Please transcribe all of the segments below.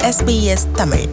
SBS Tamil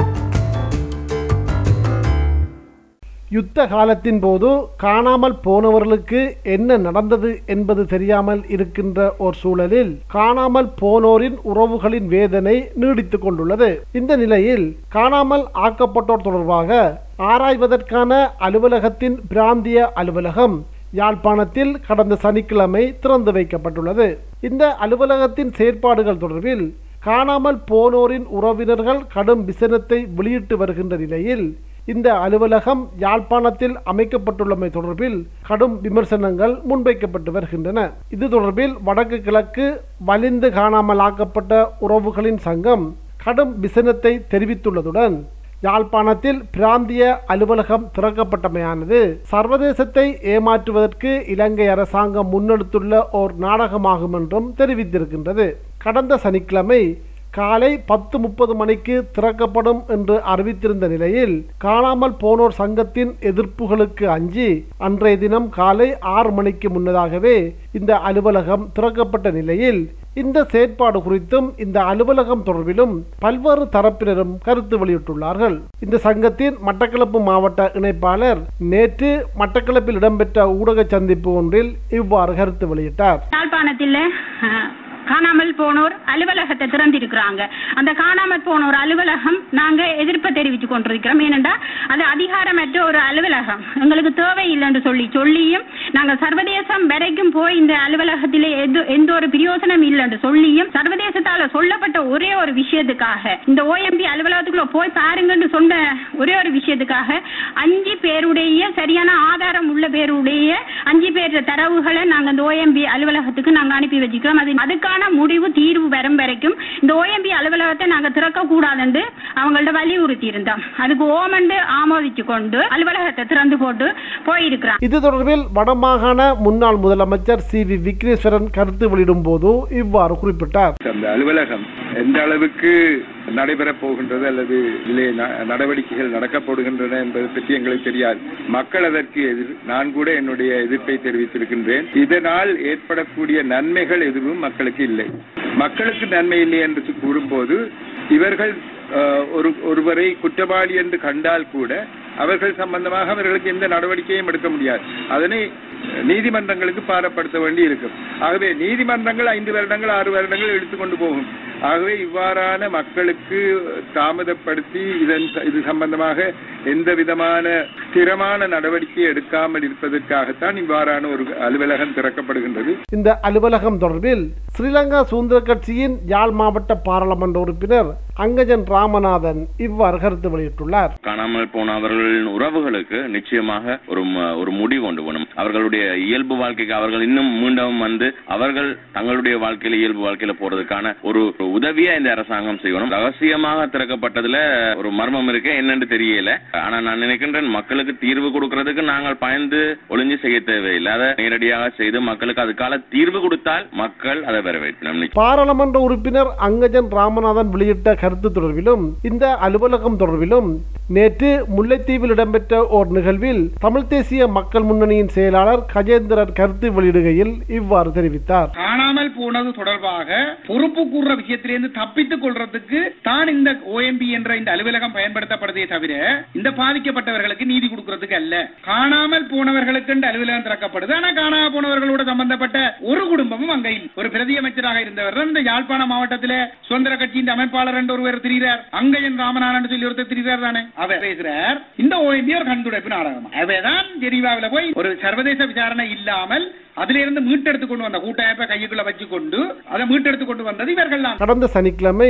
யுத்த காலத்தின் போது காணாமல் போனவர்களுக்கு என்ன நடந்தது என்பது தெரியாமல் இருக்கின்ற ஒரு சூழலில் காணாமல் போனோரின் உறவுகளின் வேதனை நீடித்துக் கொண்டுள்ளது இந்த நிலையில் காணாமல் ஆக்கப்பட்டோர் தொடர்பாக ஆராய்வதற்கான அலுவலகத்தின் பிராந்திய அலுவலகம் யாழ்ப்பாணத்தில் கடந்த சனிக்கிழமை திறந்து வைக்கப்பட்டுள்ளது இந்த அலுவலகத்தின் செயற்பாடுகள் தொடர்பில் காணாமல் போனோரின் உறவினர்கள் கடும் விசனத்தை வெளியிட்டு வருகின்ற நிலையில் இந்த அலுவலகம் யாழ்ப்பாணத்தில் அமைக்கப்பட்டுள்ளமை தொடர்பில் கடும் விமர்சனங்கள் முன்வைக்கப்பட்டு வருகின்றன இது தொடர்பில் வடக்கு கிழக்கு வலிந்து காணாமலாக்கப்பட்ட உறவுகளின் சங்கம் கடும் விசனத்தை தெரிவித்துள்ளதுடன் யாழ்ப்பாணத்தில் பிராந்திய அலுவலகம் திறக்கப்பட்டமையானது சர்வதேசத்தை ஏமாற்றுவதற்கு இலங்கை அரசாங்கம் முன்னெடுத்துள்ள ஓர் நாடகமாகும் என்றும் தெரிவித்திருக்கின்றது கடந்த சனிக்கிழமை காலை பத்து முப்பது மணிக்கு திறக்கப்படும் என்று அறிவித்திருந்த நிலையில் காணாமல் போனோர் சங்கத்தின் எதிர்ப்புகளுக்கு அஞ்சி அன்றைய தினம் காலை ஆறு மணிக்கு முன்னதாகவே இந்த அலுவலகம் திறக்கப்பட்ட நிலையில் இந்த செயற்பாடு குறித்தும் இந்த அலுவலகம் தொடர்பிலும் பல்வேறு தரப்பினரும் கருத்து வெளியிட்டுள்ளார்கள் இந்த சங்கத்தின் மட்டக்களப்பு மாவட்ட இணைப்பாளர் நேற்று மட்டக்களப்பில் இடம்பெற்ற ஊடக சந்திப்பு ஒன்றில் இவ்வாறு கருத்து வெளியிட்டார் யாழ்ப்பாணத்தில் அஹ், காணாமல் போனோர் அலுவலகத்தை திறந்திருக்கிறாங்க அந்த காணாமல் போனோர் அலுவலகம் நாங்க எதிர்ப்பை தெரிவித்துக் கொண்டிருக்கிறோம் ஏனென்றா அது அதிகாரமற்ற ஒரு அலுவலகம் எங்களுக்கு தேவையில்லைன்னு சொல்லி சொல்லியும் நாங்க சர்வதேசம் வரைக்கும் போய் இந்த அலுவலகத்திலே எது எந்த ஒரு பிரயோசனம் இல்லைன்னு சொல்லியும் சர்வதேசத்தால சொல்லப்பட்ட ஒரே ஒரு விஷயத்துக்காக இந்த ஓஎம்பி அலுவலகத்துக்குள்ள போய் பாருங்கன்னு சொன்ன ஒரே ஒரு விஷயத்துக்காக அஞ்சு பேருடைய சரியான ஆதாரம் உள்ள பேருடைய அஞ்சு பேர் தரவுகளை நாங்க இந்த ஓஎம்பி அலுவலகத்துக்கு நாங்க அனுப்பி வச்சுக்கிறோம் அது அதுக்கான முடிவு தீர்வு வரும் வரைக்கும் இந்த ஓஎம்பி அலுவலகத்தை நாங்க திறக்க கூடாதுன்னு அவங்கள்ட்ட வலியுறுத்தி இருந்தோம் அதுக்கு ஓமண்டு ஆமோதிச்சு கொண்டு அலுவலகத்தை திறந்து போட்டு போயிருக்கிறாங்க இது தொடர்பில் வடமாகாண முன்னாள் முதலமைச்சர் சி வி விக்னேஸ்வரன் கருத்து வெளியிடும் போது இவ்வாறு குறிப்பிட்டார் அந்த அலுவலகம் எந்த அளவுக்கு நடைபெறப் போகின்றது அல்லது இதிலே ந- நடவடிக்கைகள் நடக்கப்படுகின்றன என்பது பற்றி எங்களுக்கு தெரியாது மக்கள் அதற்கு எதிர் நான் கூட என்னுடைய எதிர்ப்பை தெரிவித்திருக்கின்றேன் இதனால் ஏற்படக்கூடிய நன்மைகள் எதுவும் மக்களுக்கு இல்லை மக்களுக்கு நன்மை இல்லை என்று கூறும்போது இவர்கள் அஹ், ஒரு ஒருவரை குற்றவாளி என்று கண்டால் கூட அவர்கள் சம்பந்தமாக அவர்களுக்கு எந்த நடவடிக்கையும் எடுக்க முடியாது அதனை நீதிமன்றங்களுக்கு பாரப்படுத்த வேண்டி இருக்கும் ஆகவே நீதிமன்றங்கள் ஐந்து வருடங்கள் ஆறு வருடங்கள் எடுத்துக்கொண்டு போகும் ஆகவே இவ்வாறான மக்களுக்கு தாமதப்படுத்தி இதன் இது சம்பந்தமாக எந்த விதமான ஸ்திரமான நடவடிக்கை எடுக்காமல் இருப்பதற்காகத்தான் இவ்வாறான ஒரு அலுவலகம் திறக்கப்படுகின்றது இந்த அலுவலகம் தொடர்பில் ஸ்ரீலங்கா சுதந்திர கட்சியின் யாழ் மாவட்ட பாராளுமன்ற உறுப்பினர் அங்கஜன் ராமநாதன் இவ்வாறு கருத்து வெளியிட்டுள்ளார் காணாமல் போனவர்களின் உறவுகளுக்கு நிச்சயமாக ஒரு ம- ஒரு முடிவு கொண்டு போகணும் அவர்களுடைய இயல்பு வாழ்க்கைக்கு அவர்கள் இன்னும் மீண்டும் வந்து அவர்கள் தங்களுடைய வாழ்க்கையில இயல்பு வாழ்க்கையில போறதுக்கான ஒரு ஒரு உதவியா இந்த அரசாங்கம் செய்யணும் ரகசியமாக திறக்கப்பட்டதுல ஒரு மர்மம் இருக்கு என்னன்னு தெரியல ஆனா நான் நினைக்கின்றேன் மக்களுக்கு தீர்வு கொடுக்கறதுக்கு நாங்கள் பயந்து ஒளிஞ்சு செய்ய தேவையில்லை அதை நேரடியாக செய்து மக்களுக்கு அதுக்கான தீர்வு கொடுத்தால் மக்கள் அதை வரவேற்கணும் பாராளுமன்ற உறுப்பினர் அங்கஜன் ராமநாதன் வெளியிட்ட கருத்து தொடர்பிலும் இந்த அலுவலகம் தொடர்பிலும் நேற்று முல்லைத்தீவில் இடம்பெற்ற ஓர் நிகழ்வில் தமிழ் தேசிய மக்கள் முன்னணியின் செயலாளர் கஜேந்திரன் கருத்து வெளியிடுகையில் இவ்வாறு தெரிவித்தார் காணாமல் போனது தொடர்பாக பொறுப்பு கூறுற விஷயத்திலிருந்து தப்பித்துக் கொள்றதுக்கு தான் இந்த ஓஎம்பி என்ற இந்த அலுவலகம் பயன்படுத்தப்படுதே தவிர இந்த பாதிக்கப்பட்டவர்களுக்கு நீதி கொடுக்கறதுக்கு அல்ல காணாமல் போனவர்களுக்கு இந்த அலுவலகம் திறக்கப்படுது ஆனா காணாமல் போனவர்களோட சம்பந்தப்பட்ட ஒரு குடும்பமும் அங்க இல்லை ஒரு பிரதி அமைச்சராக இருந்தவர் தான் இந்த யாழ்ப்பாண மாவட்டத்தில சுதந்திர கட்சியின் அமைப்பாளர் என்று ஒருவர் திரிகிறார் அங்கையன் ராமநாதன் சொல்லி ஒருத்தர் திரிகிறார் தானே அவர் பேசுறார் இந்த ஓஎம்பி ஒரு கண்டுடைப்பு நாடகம் அவைதான் ஜெனீவாவில் போய் ஒரு சர்வதேச விசாரணை இல்லாமல் அதுல இருந்து மீட்டெடுத்து கொண்டு வந்த கூட்டமைப்பை கையுக்குள்ள வச்சு கொண்டு அதை மீட்டெடுத்து கொண்டு வந்தது இவர்கள் தான் கடந்த சனிக்கிழமை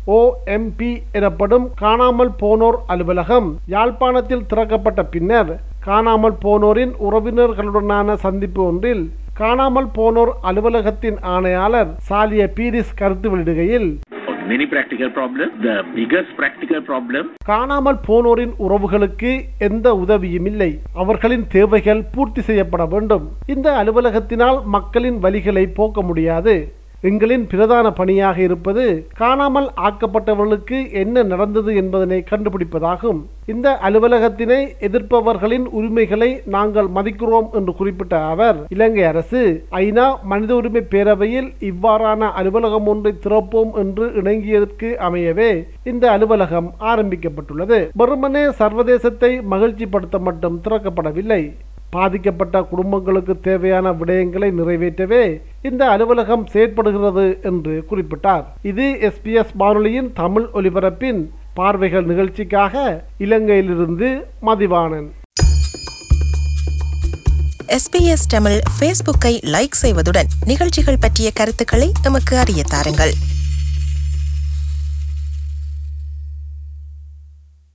ஓஎம்பி எனப்படும் காணாமல் போனோர் அலுவலகம் யாழ்ப்பாணத்தில் திறக்கப்பட்ட பின்னர் காணாமல் போனோரின் உறவினர்களுடனான சந்திப்பு ஒன்றில் காணாமல் போனோர் அலுவலகத்தின் ஆணையாளர் சாலிய பீரிஸ் கருத்து வெளியிடுகையில் many practical problems. The biggest practical problem காணாமல் போனோரின் உறவுகளுக்கு எந்த உதவியும் இல்லை அவர்களின் தேவைகள் பூர்த்தி செய்யப்பட வேண்டும் இந்த அலுவலகத்தினால் மக்களின் வலிகளை போக்க முடியாது எங்களின் பிரதான பணியாக இருப்பது காணாமல் ஆக்கப்பட்டவர்களுக்கு என்ன நடந்தது என்பதனை கண்டுபிடிப்பதாகும் இந்த அலுவலகத்தினை எதிர்ப்பவர்களின் உரிமைகளை நாங்கள் மதிக்கிறோம் என்று குறிப்பிட்ட அவர் இலங்கை அரசு ஐநா மனித உரிமை பேரவையில் இவ்வாறான அலுவலகம் ஒன்றை திறப்போம் என்று இணங்கியதற்கு அமையவே இந்த அலுவலகம் ஆரம்பிக்கப்பட்டுள்ளது வெறுமனே சர்வதேசத்தை மகிழ்ச்சிப்படுத்த மட்டும் திறக்கப்படவில்லை பாதிக்கப்பட்ட குடும்பங்களுக்கு தேவையான விடயங்களை நிறைவேற்றவே இந்த அலுவலகம் செயற்படுகிறது என்று குறிப்பிட்டார் இது எஸ்பிஎஸ் வானொலியின் தமிழ் ஒலிபரப்பின் பார்வைகள் நிகழ்ச்சிக்காக இலங்கையிலிருந்து மதிவாணன் எஸ்பிஎஸ் தமிழ் ஃபேஸ்புக்கை லைக் செய்வதுடன் நிகழ்ச்சிகள் பற்றிய கருத்துக்களை எமக்கு அறிய தாருங்கள்